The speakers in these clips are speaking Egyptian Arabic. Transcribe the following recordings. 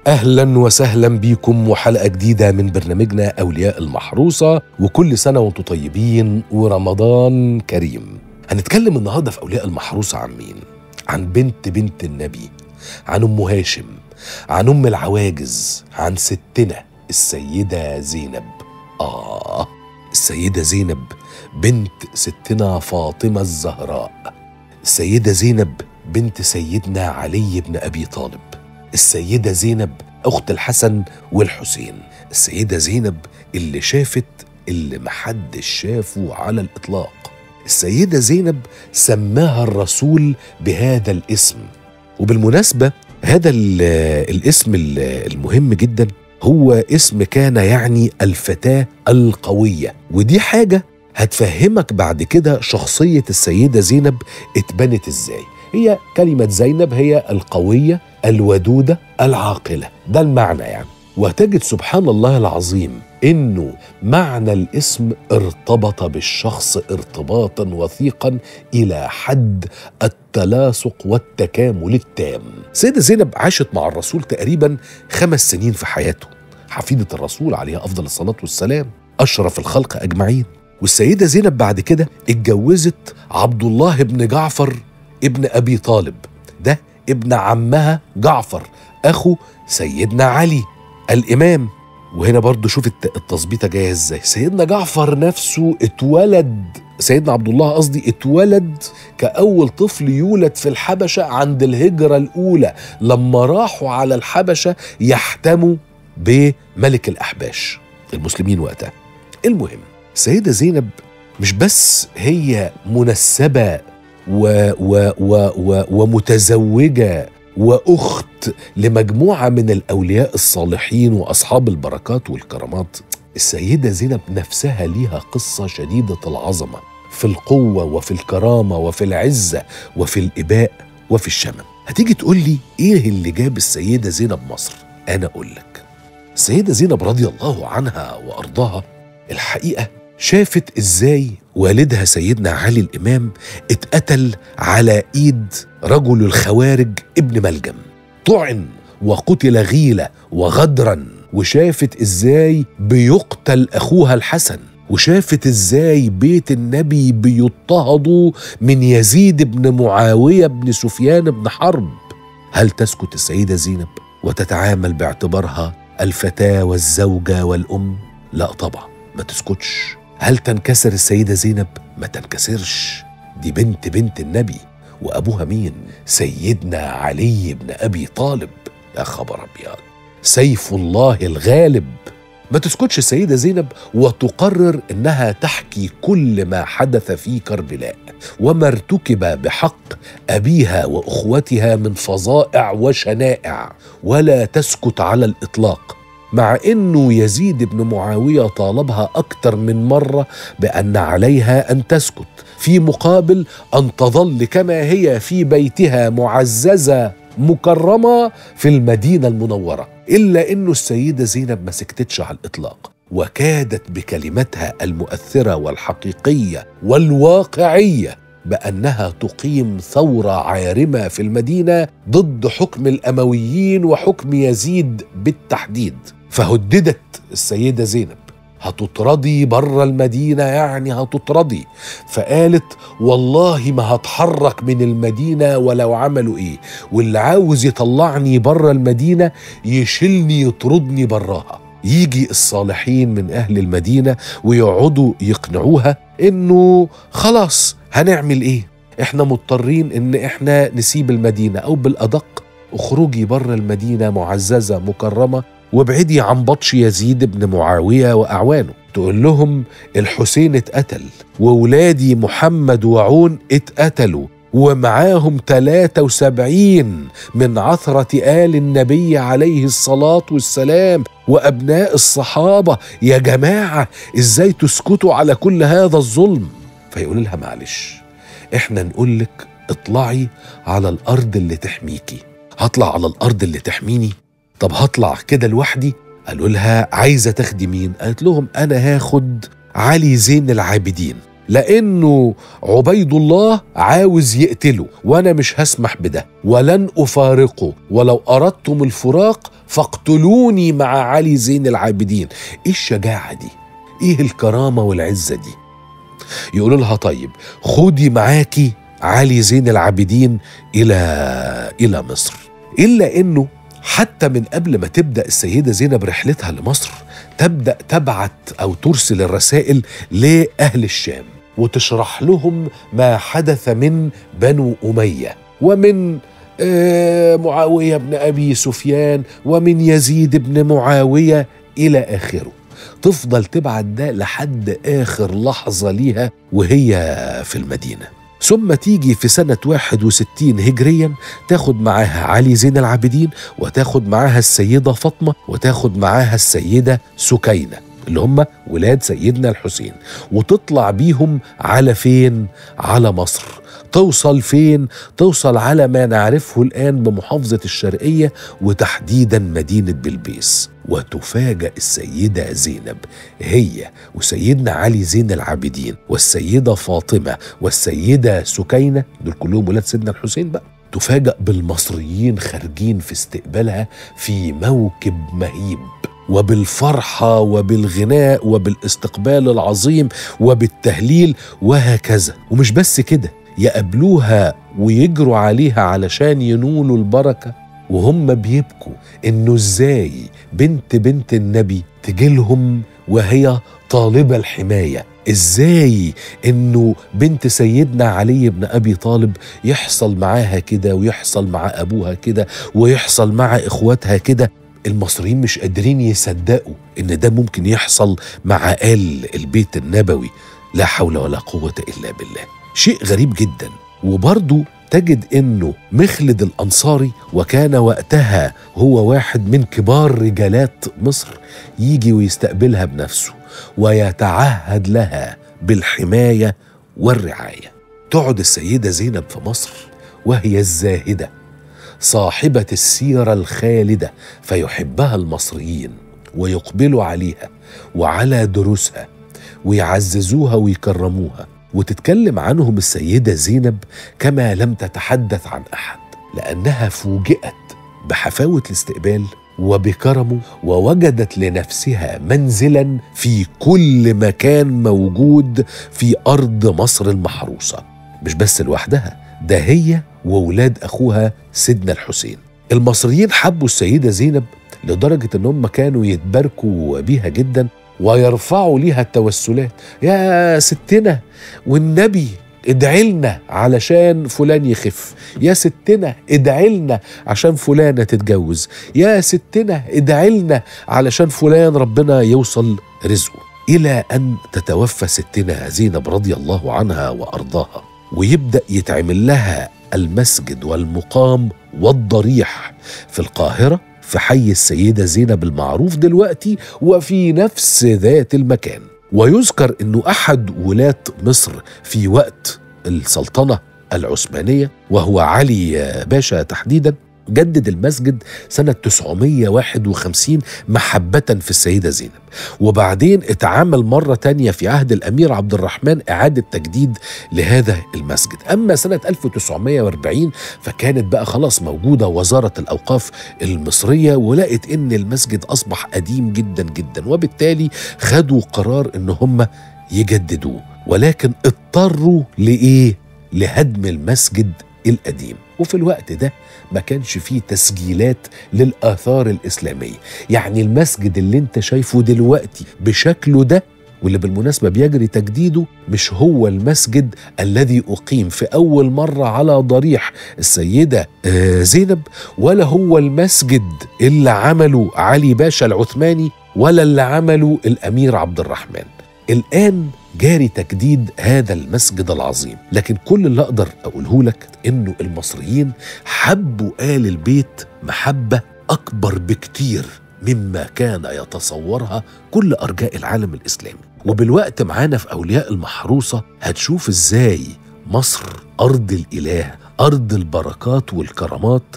اهلا وسهلا بيكم وحلقه جديده من برنامجنا اولياء المحروسه وكل سنه وانتم طيبين ورمضان كريم هنتكلم النهارده في اولياء المحروسه عن مين عن بنت بنت النبي عن ام هاشم عن ام العواجز عن ستنا السيده زينب اه السيده زينب بنت ستنا فاطمه الزهراء السيده زينب بنت سيدنا علي بن ابي طالب السيدة زينب أخت الحسن والحسين السيدة زينب اللي شافت اللي محدش شافه على الإطلاق السيدة زينب سماها الرسول بهذا الاسم وبالمناسبة هذا الاسم المهم جدا هو اسم كان يعني الفتاة القوية ودي حاجة هتفهمك بعد كده شخصية السيدة زينب اتبنت ازاي هي كلمة زينب هي القوية الودودة العاقلة ده المعنى يعني وتجد سبحان الله العظيم انه معنى الاسم ارتبط بالشخص ارتباطا وثيقا الى حد التلاصق والتكامل التام سيدة زينب عاشت مع الرسول تقريبا خمس سنين في حياته حفيدة الرسول عليها أفضل الصلاة والسلام أشرف الخلق أجمعين والسيدة زينب بعد كده اتجوزت عبد الله بن جعفر ابن أبي طالب ده ابن عمها جعفر أخو سيدنا علي الإمام وهنا برضو شوف التظبيطة جاية ازاي سيدنا جعفر نفسه اتولد سيدنا عبد الله قصدي اتولد كأول طفل يولد في الحبشة عند الهجرة الأولى لما راحوا على الحبشة يحتموا بملك الأحباش المسلمين وقتها المهم السيدة زينب مش بس هي منسبة و و و و ومتزوجة وأخت لمجموعة من الأولياء الصالحين وأصحاب البركات والكرامات السيدة زينب نفسها ليها قصة شديدة العظمة في القوة وفي الكرامة وفي العزة وفي الإباء وفي الشمم هتيجي تقول لي إيه اللي جاب السيدة زينب مصر أنا أقول لك السيدة زينب رضي الله عنها وأرضاها الحقيقة شافت ازاي والدها سيدنا علي الامام اتقتل على ايد رجل الخوارج ابن ملجم طعن وقتل غيله وغدرا وشافت ازاي بيقتل اخوها الحسن وشافت ازاي بيت النبي بيضطهدوا من يزيد بن معاويه بن سفيان بن حرب هل تسكت السيده زينب وتتعامل باعتبارها الفتاه والزوجه والام لا طبعا ما تسكتش هل تنكسر السيدة زينب؟ ما تنكسرش دي بنت بنت النبي وأبوها مين؟ سيدنا علي بن أبي طالب يا خبر أبيض سيف الله الغالب ما تسكتش السيدة زينب وتقرر إنها تحكي كل ما حدث في كربلاء وما ارتكب بحق أبيها وأخوتها من فظائع وشنائع ولا تسكت على الإطلاق مع انه يزيد بن معاويه طالبها اكثر من مره بان عليها ان تسكت في مقابل ان تظل كما هي في بيتها معززه مكرمه في المدينه المنوره الا انه السيده زينب ما سكتتش على الاطلاق وكادت بكلمتها المؤثره والحقيقيه والواقعيه بانها تقيم ثوره عارمه في المدينه ضد حكم الامويين وحكم يزيد بالتحديد فهددت السيده زينب هتطردي بره المدينة يعني هتطردي فقالت والله ما هتحرك من المدينة ولو عملوا ايه واللي عاوز يطلعني بره المدينة يشيلني يطردني براها يجي الصالحين من أهل المدينة ويقعدوا يقنعوها إنه خلاص هنعمل إيه إحنا مضطرين إن إحنا نسيب المدينة أو بالأدق اخرجي بره المدينة معززة مكرمة وابعدي عن بطش يزيد بن معاوية وأعوانه تقول لهم الحسين اتقتل وولادي محمد وعون اتقتلوا ومعاهم 73 من عثرة آل النبي عليه الصلاة والسلام وأبناء الصحابة يا جماعة إزاي تسكتوا على كل هذا الظلم فيقول لها معلش إحنا نقول لك اطلعي على الأرض اللي تحميكي هطلع على الأرض اللي تحميني طب هطلع كده لوحدي قالوا لها عايزة تاخدي مين قالت لهم أنا هاخد علي زين العابدين لانه عبيد الله عاوز يقتله وانا مش هسمح بده ولن افارقه ولو اردتم الفراق فاقتلوني مع علي زين العابدين ايه الشجاعه دي ايه الكرامه والعزه دي يقولوا لها طيب خدي معاكي علي زين العابدين الى الى مصر الا انه حتى من قبل ما تبدا السيده زينب رحلتها لمصر تبدا تبعت او ترسل الرسائل لاهل الشام وتشرح لهم ما حدث من بنو اميه ومن آه، معاويه بن ابي سفيان ومن يزيد بن معاويه الى اخره تفضل تبعت ده لحد اخر لحظه ليها وهي في المدينه ثم تيجي في سنة 61 هجريا تاخد معاها علي زين العابدين وتاخد معاها السيدة فاطمة وتاخد معاها السيدة سكينة اللي هم ولاد سيدنا الحسين وتطلع بيهم على فين؟ على مصر توصل فين؟ توصل على ما نعرفه الآن بمحافظة الشرقية وتحديدا مدينة بلبيس وتفاجأ السيدة زينب هي وسيدنا علي زين العابدين والسيدة فاطمة والسيدة سكينة دول كلهم ولاد سيدنا الحسين بقى تفاجأ بالمصريين خارجين في استقبالها في موكب مهيب وبالفرحة وبالغناء وبالاستقبال العظيم وبالتهليل وهكذا ومش بس كده يقابلوها ويجروا عليها علشان ينولوا البركة وهم بيبكوا انه ازاي بنت بنت النبي تجيلهم وهي طالبة الحماية ازاي انه بنت سيدنا علي بن ابي طالب يحصل معاها كده ويحصل مع ابوها كده ويحصل مع اخواتها كده المصريين مش قادرين يصدقوا ان ده ممكن يحصل مع آل البيت النبوي لا حول ولا قوة إلا بالله شيء غريب جدا وبرضه تجد انه مخلد الانصاري وكان وقتها هو واحد من كبار رجالات مصر يجي ويستقبلها بنفسه ويتعهد لها بالحمايه والرعايه تقعد السيده زينب في مصر وهي الزاهده صاحبه السيره الخالده فيحبها المصريين ويقبلوا عليها وعلى دروسها ويعززوها ويكرموها وتتكلم عنهم السيده زينب كما لم تتحدث عن احد لانها فوجئت بحفاوه الاستقبال وبكرمه ووجدت لنفسها منزلا في كل مكان موجود في ارض مصر المحروسه مش بس لوحدها ده هي وولاد اخوها سيدنا الحسين المصريين حبوا السيده زينب لدرجه ان هم كانوا يتباركوا بيها جدا ويرفعوا ليها التوسلات يا ستنا والنبي ادعي لنا علشان فلان يخف يا ستنا ادعي لنا عشان فلانة تتجوز يا ستنا ادعي لنا علشان فلان ربنا يوصل رزقه إلى أن تتوفى ستنا زينب رضي الله عنها وأرضاها ويبدأ يتعمل لها المسجد والمقام والضريح في القاهرة في حي السيدة زينب المعروف دلوقتي وفي نفس ذات المكان ويذكر انه احد ولاة مصر في وقت السلطنة العثمانية وهو علي باشا تحديدا جدد المسجد سنة 951 محبة في السيدة زينب وبعدين اتعامل مرة تانية في عهد الأمير عبد الرحمن إعادة تجديد لهذا المسجد أما سنة 1940 فكانت بقى خلاص موجودة وزارة الأوقاف المصرية ولقت إن المسجد أصبح قديم جدا جدا وبالتالي خدوا قرار إن هم يجددوه ولكن اضطروا لإيه؟ لهدم المسجد القديم وفي الوقت ده ما كانش فيه تسجيلات للآثار الإسلامية يعني المسجد اللي انت شايفه دلوقتي بشكله ده واللي بالمناسبة بيجري تجديده مش هو المسجد الذي أقيم في أول مرة على ضريح السيدة آه زينب ولا هو المسجد اللي عمله علي باشا العثماني ولا اللي عمله الأمير عبد الرحمن الآن جاري تجديد هذا المسجد العظيم لكن كل اللي أقدر أقوله لك إنه المصريين حبوا آل البيت محبة أكبر بكتير مما كان يتصورها كل أرجاء العالم الإسلامي وبالوقت معانا في أولياء المحروسة هتشوف إزاي مصر أرض الإله أرض البركات والكرامات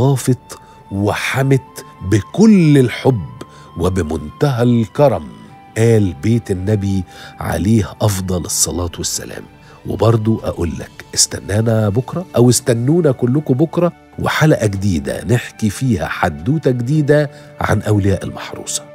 استضافت وحمت بكل الحب وبمنتهى الكرم آل بيت النبي عليه أفضل الصلاة والسلام وبرضو أقول لك استنانا بكرة أو استنونا كلكم بكرة وحلقة جديدة نحكي فيها حدوتة جديدة عن أولياء المحروسة